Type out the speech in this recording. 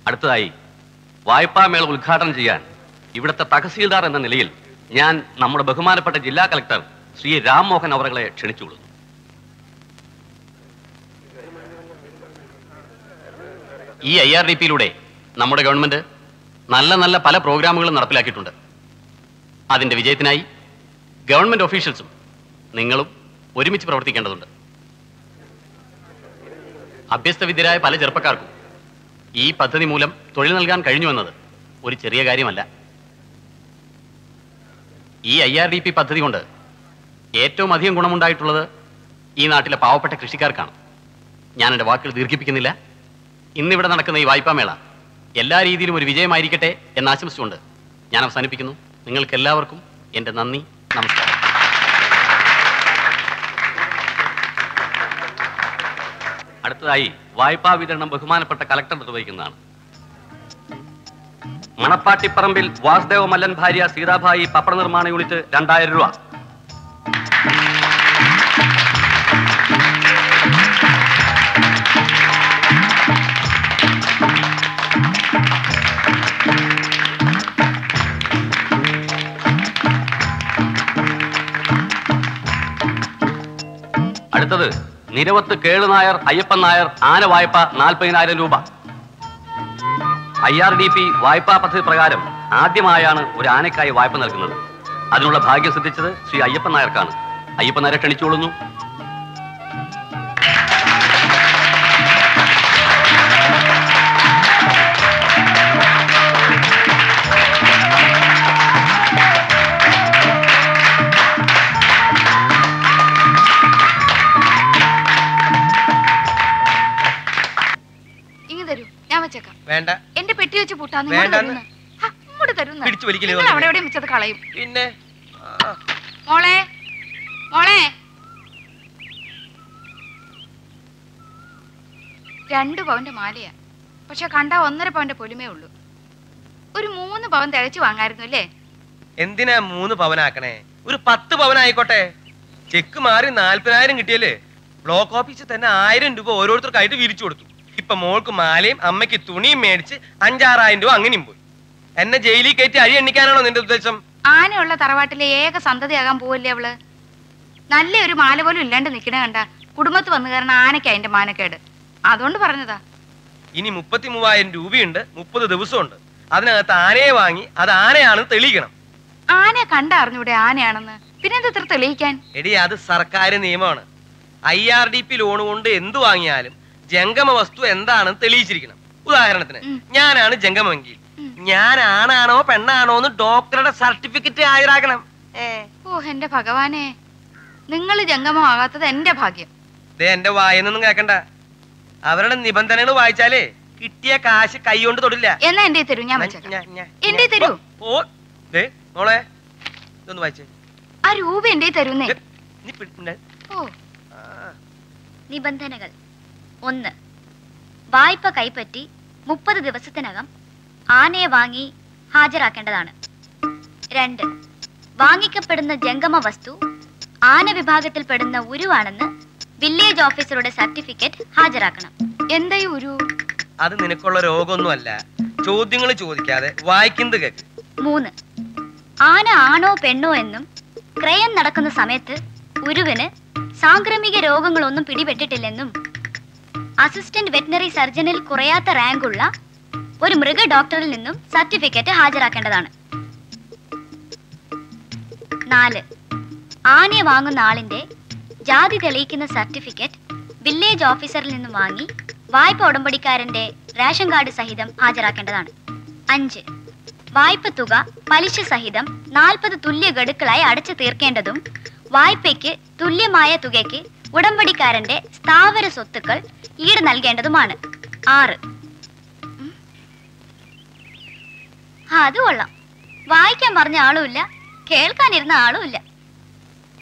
അടുത്തതായി വായ്പാമേള ഉദ്ഘാടനം ചെയ്യാൻ ഇവിടുത്തെ തഹസീൽദാർ എന്ന നിലയിൽ ഞാൻ നമ്മുടെ ബഹുമാനപ്പെട്ട ജില്ലാ കളക്ടർ ശ്രീ രാംമോഹൻ അവരെ ക്ഷണിച്ചുകൊള്ളുന്നു ഈ ഐ ആർ ഡി പിയിലൂടെ നമ്മുടെ ഗവൺമെന്റ് നല്ല നല്ല പല പ്രോഗ്രാമുകളും നടപ്പിലാക്കിയിട്ടുണ്ട് അതിന്റെ വിജയത്തിനായി ഗവൺമെന്റ് ഒഫീഷ്യൽസും നിങ്ങളും ഒരുമിച്ച് പ്രവർത്തിക്കേണ്ടതുണ്ട് അഭ്യസ്തവിദ്യരായ പല ചെറുപ്പക്കാർക്കും ഈ പദ്ധതി മൂലം തൊഴിൽ നൽകാൻ കഴിഞ്ഞു എന്നത് ഒരു ചെറിയ കാര്യമല്ല ഈ ഐ ആർ ഡി പി പദ്ധതി കൊണ്ട് ഏറ്റവും അധികം ഗുണമുണ്ടായിട്ടുള്ളത് ഈ നാട്ടിലെ പാവപ്പെട്ട കൃഷിക്കാർക്കാണ് ഞാൻ എൻ്റെ വാക്കുകൾ ദീർഘിപ്പിക്കുന്നില്ല ഇന്നിവിടെ നടക്കുന്ന ഈ വായ്പാമേള എല്ലാ രീതിയിലും ഒരു വിജയമായിരിക്കട്ടെ എന്ന് ആശംസിച്ചുകൊണ്ട് ഞാൻ അവസാനിപ്പിക്കുന്നു നിങ്ങൾക്ക് എല്ലാവർക്കും എൻ്റെ നന്ദി നമസ്കാരം അടുത്തതായി വായ്പാ വിതരണം ബഹുമാനപ്പെട്ട കലക്ടർ നിർവഹിക്കുന്നതാണ് മണപ്പാട്ടിപ്പറമ്പിൽ വാസുദേവ മല്ലൻ ഭാര്യ സീതാഭായി പപ്പട നിർമ്മാണ യൂണിറ്റ് രണ്ടായിരം രൂപ അടുത്തത് നിരവത്ത് കേളു നായർ അയ്യപ്പൻ നായർ ആന വായ്പ നാൽപ്പതിനായിരം രൂപ ഐ ആർ ഡി പി വായ്പാ പദ്ധതി പ്രകാരം ആദ്യമായാണ് ഒരു ആനയ്ക്കായി വായ്പ നൽകുന്നത് അതിനുള്ള ഭാഗ്യം സിദ്ധിച്ചത് ശ്രീ അയ്യപ്പൻ നായർക്കാണ് അയ്യപ്പൻ നായരെ ക്ഷണിച്ചുകൊള്ളുന്നു ഇങ്ങ് തരൂ ഞാൻ വെച്ചേക്കാം വേണ്ട എന്റെ പെട്ടി വെച്ച് പൂട്ടാന്ന് വേണ്ടാന്ന്. ഇങ്ങോട്ട് തരുന്ന ഹ, ഇങ്ങോട്ട് തരുന്ന പിടിച്ചു വലിക്കലേ നിങ്ങൾ വന്നത്. അവിടെ എവിടെയും വെച്ചത് കളയും പിന്നെ ആ, മോളെ മോളെ രണ്ട് പവന്റെ മാലയാ പക്ഷെ കണ്ട ഒന്നര പവന്റെ പൊലിമേ ഉള്ളൂ ഒരു മൂന്ന് പവൻ തികച്ചു വാങ്ങായിരുന്നു അല്ലേ എന്തിനാ മൂന്ന് പവനാക്കണേ ഒരു പത്ത് പവനായിക്കോട്ടെ ചെക്ക് മാറി നാല്പതിനായിരം കിട്ടിയല്ലേ ബ്ലോക്ക് ഓഫീസിൽ തന്നെ ആയിരം രൂപ ഓരോരുത്തർക്കായിട്ട് വിരിച്ചു കൊടുത്തു ഇപ്പൊ മോൾക്ക് മാലയും അമ്മയ്ക്ക് തുണിയും മേടിച്ച് അഞ്ചാറായിരം രൂപ അങ്ങനെയും പോയി എന്നെ ജയിലിൽ കയറ്റി അഴി എണ്ണിക്കാനാണോ നിന്റെ ഉദ്ദേശം ആനയുള്ള തറവാട്ടിലെ ഏക സന്തതിയാകാൻ പോവല്ലേ അവള് നല്ല ഒരു മാല പോലും ഇല്ലാണ്ട് നിക്കണ കണ്ട കുടുംബത്ത് വന്നു കാരണം ആനയ്ക്ക് അതിന്റെ മാനക്കേട് അതുകൊണ്ട് പറഞ്ഞതാ ഇനി മുപ്പത്തി മൂവായിരം രൂപയുണ്ട് മുപ്പത് ദിവസമുണ്ട് അതിനകത്ത് ആനയെ വാങ്ങി അത് ആനയാണെന്ന് തെളിയിക്കണം ആനയെ കണ്ടറിഞ്ഞൂടെ ആനയാണെന്ന് പിന്നെന്ത് ഇത്ര തെളിയിക്കാൻ എടി അത് സർക്കാർ നിയമമാണ് I R D P loan കൊണ്ട് എന്ത് വാങ്ങിയാലും ജംഗമ വസ്തു എന്താണെന്ന് തെളിയിച്ചിരിക്കണം ഉദാഹരണത്തിന് ഉം. ഞാനാണ് ജംഗമെങ്കിൽ ഉം. ഞാൻ ആണാണോ പെണ്ണാണോ എന്ന് ഡോക്ടറുടെ സർട്ടിഫിക്കറ്റ് ഹാജരാക്കണം ഏ. ഓ എന്റെ ഭഗവാനെ നിങ്ങൾ ജംഗമമാകാത്തത് എന്റെ ഭാഗ്യം ദേ എന്റെ വായനൊന്നും കേക്കണ്ട അവരുടെ നിബന്ധനകൾ വായിച്ചാലേ കിട്ടിയ കാശ് കൈ കൊണ്ട് തൊടില്ല എന്നാ എന്റെ തരൂ ഞാൻ വെച്ചേക്കാം ഞാ- ഞാ- എന്റെ ഞാ- തരൂ. ഓ ദേ മോളെ ഇതൊന്ന് വായിച്ചേ ആ രൂപ എന്റെ തരുന്നേ ദേ, നീ പിടി- ഓ ആ. നിബന്ധനകൾ ഒന്ന് വായ്പ കൈപ്പറ്റി മുപ്പത് ദിവസത്തിനകം ആനയെ വാങ്ങി ഹാജരാക്കേണ്ടതാണ് രണ്ട് വാങ്ങിക്കപ്പെടുന്ന ജംഗമ വസ്തു ആന വിഭാഗത്തിൽപ്പെടുന്ന ഉരുവാണെന്ന് വില്ലേജ് ഓഫീസറുടെ സർട്ടിഫിക്കറ്റ് ഹാജരാക്കണം എന്താ ഈ ഒരു അത് നിനക്കുള്ള രോഗമൊന്നുമല്ല ചോദ്യങ്ങൾ ചോദിക്കാതെ വായിക്കുന്നത് കേക്ക് മൂന്ന് ആന ആണോ പെണ്ണോ എന്നും ക്രയം നടക്കുന്ന സമയത്ത് ഉരുവിന് സാംക്രമിക രോഗങ്ങളൊന്നും പിടിപെട്ടിട്ടില്ലെന്നും അസിസ്റ്റന്റ് വെറ്റിനറി സർജനിൽ കുറയാത്ത റാങ്കുള്ള ഒരു മൃഗ ഡോക്ടറിൽ നിന്നും സർട്ടിഫിക്കറ്റ് ഹാജരാക്കേണ്ടതാണ് നാല് ആനയെ വാങ്ങുന്ന ആളിന്റെ ജാതി തെളിയിക്കുന്ന സർട്ടിഫിക്കറ്റ് വില്ലേജ് ഓഫീസറിൽ നിന്നും വാങ്ങി വായ്പ ഉടമ്പടിക്കാരന്റെ റേഷൻ കാർഡ് സഹിതം ഹാജരാക്കേണ്ടതാണ് അഞ്ച് വായ്പ തുക പലിശ സഹിതം നാൽപ്പത് തുല്യ ഗഡുക്കളായി അടച്ചു തീർക്കേണ്ടതും വായ്പയ്ക്ക് തുല്യമായ തുകയ്ക്ക് ഉടമ്പടിക്കാരന്റെ സ്ഥാവര സ്വത്തുക്കൾ ഈട് നൽകേണ്ടതുമാണ് ആറ് ഉം. ആ, അത് കൊള്ളാം വായിക്കാൻ പറഞ്ഞ ആളുമില്ല കേൾക്കാനിരുന്ന ആളുമില്ല